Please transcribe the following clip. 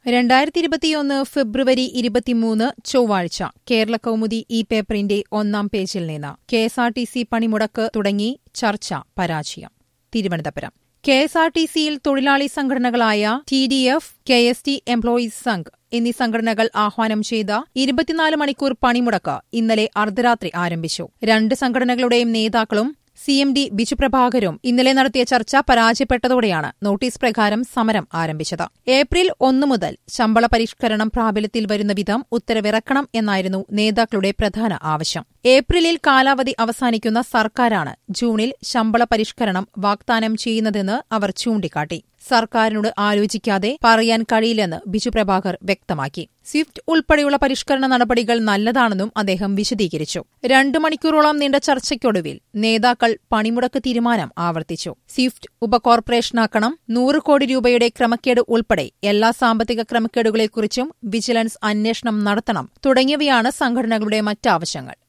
രണ്ടായിരത്തി ഇരുപത്തിയൊന്ന് ഫെബ്രുവരി ഇരുപത്തിമൂന്ന് ചൊവ്വാഴ്ച കേരള കൗമുദി ഈ പേപ്പറിന്റെ ഒന്നാം പേജിൽ നിന്ന് K S R T C പണിമുടക്ക് തുടങ്ങി ചർച്ച പരാജയം Thiruvananthapuram K S R T സിയിൽ തൊഴിലാളി സംഘടനകളായ T D F K S T employees Sangh എന്നീ സംഘടനകൾ ആഹ്വാനം ചെയ്ത ഇരുപത്തിനാല് മണിക്കൂർ പണിമുടക്ക് ഇന്നലെ അർദ്ധരാത്രി ആരംഭിച്ചു രണ്ട് സംഘടനകളുടെയും നേതാക്കളും സി എം ഡി ബിജുപ്രഭാകരും ഇന്നലെ നടത്തിയ ചർച്ച പരാജയപ്പെട്ടതോടെയാണ് നോട്ടീസ് പ്രകാരം സമരം ആരംഭിച്ചത് ഏപ്രിൽ ഒന്ന് മുതൽ ശമ്പള പരിഷ്കരണം പ്രാബല്യത്തിൽ വരുന്ന വിധം ഉത്തരവിറക്കണം എന്നായിരുന്നു നേതാക്കളുടെ പ്രധാന ആവശ്യം ഏപ്രിലിൽ കാലാവധി അവസാനിക്കുന്ന സർക്കാരാണ് ജൂണിൽ ശമ്പള പരിഷ്കരണം വാഗ്ദാനം ചെയ്യുന്നതെന്ന് അവർ ചൂണ്ടിക്കാട്ടി സർക്കാരിനോട് ആലോചിക്കാതെ പറയാൻ കഴിയില്ലെന്ന് ബിജുപ്രഭാകർ വ്യക്തമാക്കി സ്വിഫ്റ്റ് ഉൾപ്പെടെയുള്ള പരിഷ്കരണ നടപടികൾ നല്ലതാണെന്നും അദ്ദേഹം വിശദീകരിച്ചു രണ്ടു മണിക്കൂറോളം നീണ്ട ചർച്ചയ്ക്കൊടുവിൽ നേതാക്കൾ പണിമുടക്ക് തീരുമാനം ആവർത്തിച്ചു സ്വിഫ്റ്റ് ഉപകോർപ്പറേഷനാക്കണം നൂറ് കോടി രൂപയുടെ ക്രമക്കേട് ഉൾപ്പെടെ എല്ലാ സാമ്പത്തിക ക്രമക്കേടുകളെക്കുറിച്ചും വിജിലൻസ് അന്വേഷണം നടത്തണം തുടങ്ങിയവയാണ് സംഘടനകളുടെ മറ്റാവശ്യങ്ങൾ